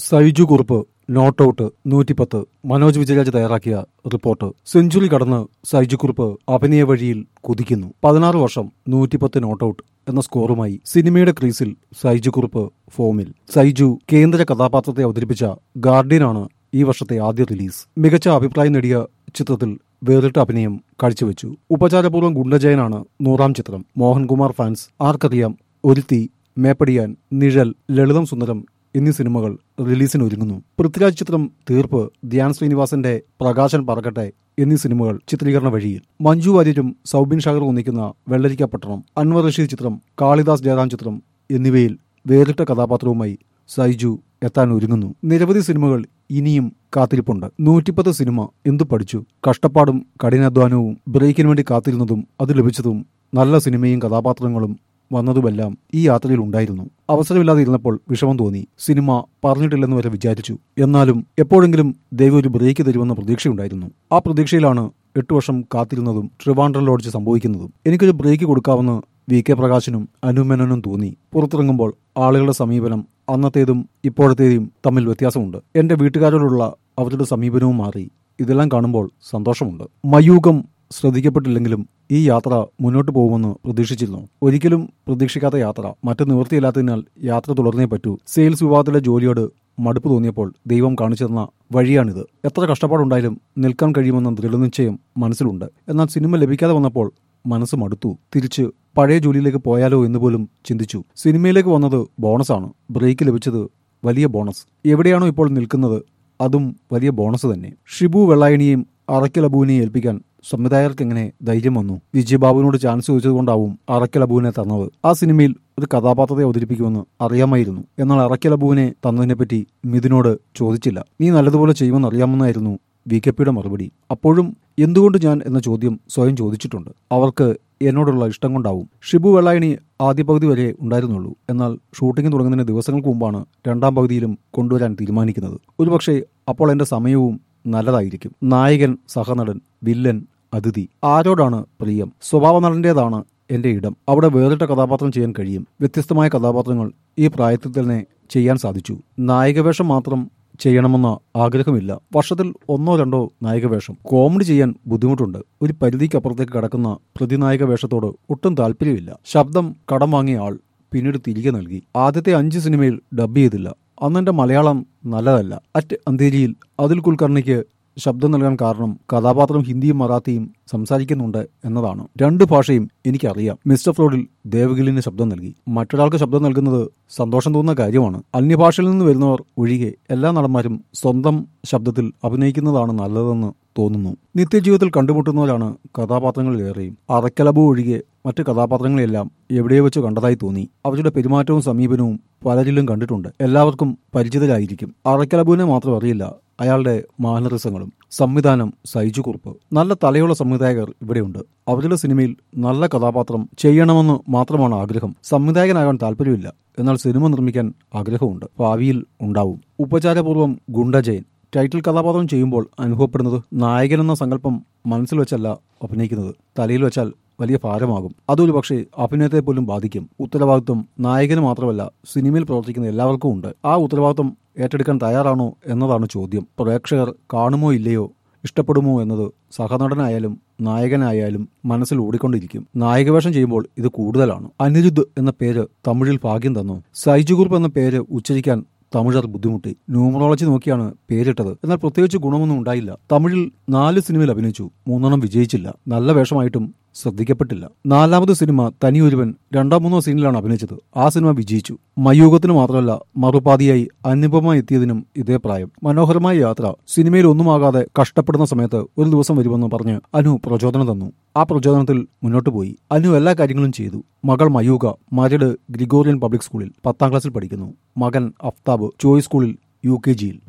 Saiju Kurup not out നൂറ്റിപ്പത്ത് മനോജ് വിജയരാജ് തയ്യാറാക്കിയ report century കടന്ന് സൈജു കുറുപ്പ് അഭിനയ വഴിയിൽ കുതിക്കുന്നു പതിനാറ് വർഷം നൂറ്റിപ്പത്ത് നോട്ട് ഔട്ട് എന്ന സ്കോറുമായി സിനിമയുടെ ക്രീസിൽ സൈജു കുറുപ്പ് ഫോമിൽ സൈജു കേന്ദ്ര കഥാപാത്രത്തെ അവതരിപ്പിച്ച ഗാർഡിയനാണ് ഈ വർഷത്തെ ആദ്യ റിലീസ് മികച്ച അഭിപ്രായം നേടിയ ചിത്രത്തിൽ വേറിട്ട അഭിനയം കാഴ്ചവെച്ചു ഉപചാരപൂർവ്വം ഗുണ്ടജയനാണ് നൂറാം ചിത്രം മോഹൻകുമാർ ഫാൻസ് ആർക്കറിയാം ഒരുത്തി മേപ്പടിയാൻ നിഴൽ ലളിതം സുന്ദരം എന്നീ സിനിമകൾ റിലീസിന് ഒരുങ്ങുന്നു പൃഥ്വിരാജ് ചിത്രം തീർപ്പ് ധ്യാൻ ശ്രീനിവാസന്റെ പ്രകാശൻ പറക്കട്ടെ എന്നീ സിനിമകൾ ചിത്രീകരണ വഴിയിൽ മഞ്ജു വാര്യരും സൗബിൻ ഷാഗർ ഒന്നിക്കുന്ന വെള്ളരിക്കപ്പട്ടണം അൻവർ റഷീദ് ചിത്രം കാളിദാസ് ജയറാം ചിത്രം എന്നിവയിൽ വേറിട്ട കഥാപാത്രവുമായി സൈജു എത്താൻ ഒരുങ്ങുന്നു നിരവധി സിനിമകൾ ഇനിയും കാത്തിരിപ്പുണ്ട് നൂറ്റിപ്പത്ത് സിനിമ എന്തു പഠിച്ചു കഷ്ടപ്പാടും കഠിനാധ്വാനവും ബ്രേക്കിന് വേണ്ടി കാത്തിരുന്നതും അത് ലഭിച്ചതും നല്ല സിനിമയും കഥാപാത്രങ്ങളും വന്നതുമെല്ലാം ഈ യാത്രയിൽ ഉണ്ടായിരുന്നു അവസരമില്ലാതെ ഇരുന്നപ്പോൾ വിഷമം തോന്നി സിനിമ പറഞ്ഞിട്ടില്ലെന്ന് വരെ വിചാരിച്ചു എന്നാലും എപ്പോഴെങ്കിലും ദൈവം ഒരു ബ്രേക്ക് തരുമെന്ന പ്രതീക്ഷയുണ്ടായിരുന്നു ആ പ്രതീക്ഷയിലാണ് എട്ടു വർഷം കാത്തിരുന്നതും ട്രിവാൻഡ്രം ലോഡ്ജ് സംഭവിക്കുന്നതും എനിക്കൊരു ബ്രേക്ക് കൊടുക്കാമെന്ന് വി കെ പ്രകാശനും അനുമേനോനും തോന്നി പുറത്തിറങ്ങുമ്പോൾ ആളുകളുടെ സമീപനം അന്നത്തേതും ഇപ്പോഴത്തേതും തമ്മിൽ വ്യത്യാസമുണ്ട് എന്റെ വീട്ടുകാരോടുള്ള അവരുടെ സമീപനവും മാറി ഇതെല്ലാം കാണുമ്പോൾ സന്തോഷമുണ്ട് മയൂകം ശ്രദ്ധിക്കപ്പെട്ടില്ലെങ്കിലും ഈ യാത്ര മുന്നോട്ട് പോകുമെന്ന് പ്രതീക്ഷിച്ചിരുന്നു ഒരിക്കലും പ്രതീക്ഷിക്കാത്ത യാത്ര മറ്റു നിവൃത്തിയില്ലാത്തതിനാൽ യാത്ര തുടർന്നേ പറ്റൂ സെയിൽസ് വിഭാഗത്തിലെ ജോലിയോട് മടുപ്പ് തോന്നിയപ്പോൾ ദൈവം കാണിച്ചു തന്ന വഴിയാണിത് എത്ര കഷ്ടപ്പാടുണ്ടായാലും നിൽക്കാൻ കഴിയുമെന്ന ദൃഢനിശ്ചയം മനസ്സിലുണ്ട് എന്നാൽ സിനിമ ലഭിക്കാതെ വന്നപ്പോൾ മനസ്സ് മടുത്തു തിരിച്ച് പഴയ ജോലിയിലേക്ക് പോയാലോ എന്ന് പോലും ചിന്തിച്ചു സിനിമയിലേക്ക് വന്നത് ബോണസാണ് ബ്രേക്ക് ലഭിച്ചത് വലിയ ബോണസ് എവിടെയാണോ ഇപ്പോൾ നിൽക്കുന്നത് അതും വലിയ ബോണസ് തന്നെ ഷിബു വെള്ളായണിയെയും അറക്കൽ അബുവിനെയും ഏൽപ്പിക്കാൻ സംവിധായകർക്ക് എങ്ങനെ ധൈര്യം വന്നു വിജയബാബുവിനോട് ചാൻസ് ചോദിച്ചതുകൊണ്ടാവും അറക്കൽ അബുവിനെ തന്നത് ആ സിനിമയിൽ ഒരു കഥാപാത്രത്തെ അവതരിപ്പിക്കുമെന്ന് അറിയാമായിരുന്നു എന്നാൽ അറക്കൽ അബുവിനെ തന്നതിനെപ്പറ്റി മിഥുനോട് ചോദിച്ചില്ല നീ നല്ലതുപോലെ ചെയ്യുമെന്ന് അറിയാമെന്നായിരുന്നു വി കെ പിയുടെ മറുപടി അപ്പോഴും എന്തുകൊണ്ട് ഞാൻ എന്ന ചോദ്യം സ്വയം ചോദിച്ചിട്ടുണ്ട് അവർക്ക് എന്നോടുള്ള ഇഷ്ടം കൊണ്ടാവും ഷിബു വെള്ളായണി ആദ്യ പകുതി വരെ ഉണ്ടായിരുന്നുള്ളൂ എന്നാൽ ഷൂട്ടിംഗ് തുടങ്ങുന്നതിന് ദിവസങ്ങൾക്ക് മുമ്പാണ് രണ്ടാം പകുതിയിലും കൊണ്ടുവരാൻ തീരുമാനിക്കുന്നത് ഒരുപക്ഷെ അപ്പോൾ എന്റെ സമയവും നല്ലതായിരിക്കും നായകൻ സഹനടൻ വില്ലൻ അതിഥി ആരോടാണ് പ്രിയം സ്വഭാവ നടന്റേതാണ് എന്റെ ഇടം അവിടെ വേറിട്ട കഥാപാത്രം ചെയ്യാൻ കഴിയും വ്യത്യസ്തമായ കഥാപാത്രങ്ങൾ ഈ പ്രായത്തിൽ തന്നെ ചെയ്യാൻ സാധിച്ചു നായികവേഷം മാത്രം ചെയ്യണമെന്ന ആഗ്രഹമില്ല വർഷത്തിൽ ഒന്നോ രണ്ടോ നായിക വേഷം കോമഡി ചെയ്യാൻ ബുദ്ധിമുട്ടുണ്ട് ഒരു പരിധിക്കപ്പുറത്തേക്ക് കടക്കുന്ന പ്രതിനായക വേഷത്തോട് ഒട്ടും താല്പര്യമില്ല ശബ്ദം കടം വാങ്ങിയ ആൾ പിന്നീട് തിരികെ നൽകി ആദ്യത്തെ അഞ്ച് സിനിമയിൽ ഡബ് ചെയ്തില്ല അന്നെന്റെ മലയാളം നല്ലതല്ല അറ്റ് അന്തേരിയിൽ അതിൽ കുൽക്കർണിക്ക് ശബ്ദം നൽകാൻ കാരണം കഥാപാത്രം ഹിന്ദിയും മറാത്തിയും സംസാരിക്കുന്നുണ്ട് എന്നതാണ് രണ്ട് ഭാഷയും എനിക്കറിയാം മിസ്റ്റർ ഫ്ലോഡിൽ ദേവഗിലിന് ശബ്ദം നൽകി മറ്റൊരാൾക്ക് ശബ്ദം നൽകുന്നത് സന്തോഷം തോന്നുന്ന കാര്യമാണ് അന്യഭാഷയിൽ നിന്ന് വരുന്നവർ ഒഴികെ എല്ലാ നടന്മാരും സ്വന്തം ശബ്ദത്തിൽ അഭിനയിക്കുന്നതാണ് നല്ലതെന്ന് തോന്നുന്നു നിത്യജീവിതത്തിൽ കണ്ടുമുട്ടുന്നവരാണ് കഥാപാത്രങ്ങളിലേറെയും അറക്കലബു ഒഴികെ മറ്റ് കഥാപാത്രങ്ങളെല്ലാം എവിടെയോ വെച്ച് കണ്ടതായി തോന്നി അവരുടെ പെരുമാറ്റവും സമീപനവും പലരിലും കണ്ടിട്ടുണ്ട് എല്ലാവർക്കും പരിചിതരായിരിക്കും അറക്കലബുവിനെ മാത്രം അറിയില്ല അയാളുടെ മാനറിസങ്ങളും സംവിധാനം സൈജു കുറുപ്പ് നല്ല തലയുള്ള സംവിധായകർ ഇവിടെയുണ്ട് അവരുടെ സിനിമയിൽ നല്ല കഥാപാത്രം ചെയ്യണമെന്ന് മാത്രമാണ് ആഗ്രഹം സംവിധായകനാകാൻ താല്പര്യമില്ല എന്നാൽ സിനിമ നിർമ്മിക്കാൻ ആഗ്രഹമുണ്ട് ഭാവിയിൽ ഉണ്ടാവും ഉപചാരപൂർവ്വം ഗുണ്ടജയൻ ടൈറ്റിൽ കഥാപാത്രം ചെയ്യുമ്പോൾ അനുഭവപ്പെടുന്നത് നായകൻ എന്ന സങ്കല്പം മനസ്സിൽ വെച്ചല്ല അഭിനയിക്കുന്നത് തലയിൽ വെച്ചാൽ വലിയ ഭാരമാകും അതൊരു പക്ഷേ അഭിനയത്തെ പോലും ബാധിക്കും ഉത്തരവാദിത്വം നായകന് മാത്രമല്ല സിനിമയിൽ പ്രവർത്തിക്കുന്ന എല്ലാവർക്കും ഉണ്ട് ആ ഉത്തരവാദിത്വം ഏറ്റെടുക്കാൻ തയ്യാറാണോ എന്നതാണ് ചോദ്യം പ്രേക്ഷകർ കാണുമോ ഇല്ലയോ ഇഷ്ടപ്പെടുമോ എന്നത് സഹനടനായാലും നായകനായാലും മനസ്സിൽ ഓടിക്കൊണ്ടിരിക്കും നായകവേഷം ചെയ്യുമ്പോൾ ഇത് കൂടുതലാണ് അനിരുദ്ധ് എന്ന പേര് തമിഴിൽ ഭാഗ്യം തന്നു സൈജുകുർപ്പ് എന്ന പേര് ഉച്ചരിക്കാൻ തമിഴർ ബുദ്ധിമുട്ടി ന്യൂമറോളജി നോക്കിയാണ് പേരിട്ടത് എന്നാൽ പ്രത്യേകിച്ച് ഗുണമൊന്നും ഉണ്ടായില്ല തമിഴിൽ നാല് സിനിമയിൽ അഭിനയിച്ചു മൂന്നെണ്ണം വിജയിച്ചില്ല നല്ല വേഷമായിട്ടും ശ്രദ്ധിക്കപ്പെട്ടില്ല നാലാമത് സിനിമ തനിയൊരുവൻ രണ്ടോ മൂന്നോ സീനിലാണ് അഭിനയിച്ചത് ആ സിനിമ വിജയിച്ചു മയൂകത്തിന് മാത്രമല്ല മറുപാതിയായി അനുപമ എത്തിയതിനും ഇതേ പ്രായം മനോഹരമായ യാത്ര സിനിമയിൽ ഒന്നുമാകാതെ കഷ്ടപ്പെടുന്ന സമയത്ത് ഒരു ദിവസം വരുമെന്ന് പറഞ്ഞ് അനു പ്രചോദനം തന്നു ആ പ്രചോദനത്തിൽ മുന്നോട്ട് പോയി അനു എല്ലാ കാര്യങ്ങളും ചെയ്തു മകൾ മയൂക മരട് ഗ്രിഗോറിയൻ പബ്ലിക് സ്കൂളിൽ പത്താം ക്ലാസ്സിൽ പഠിക്കുന്നു മകൻ അഫ്താബ് ചോയ് സ്കൂളിൽ യു കെ ജിയിൽ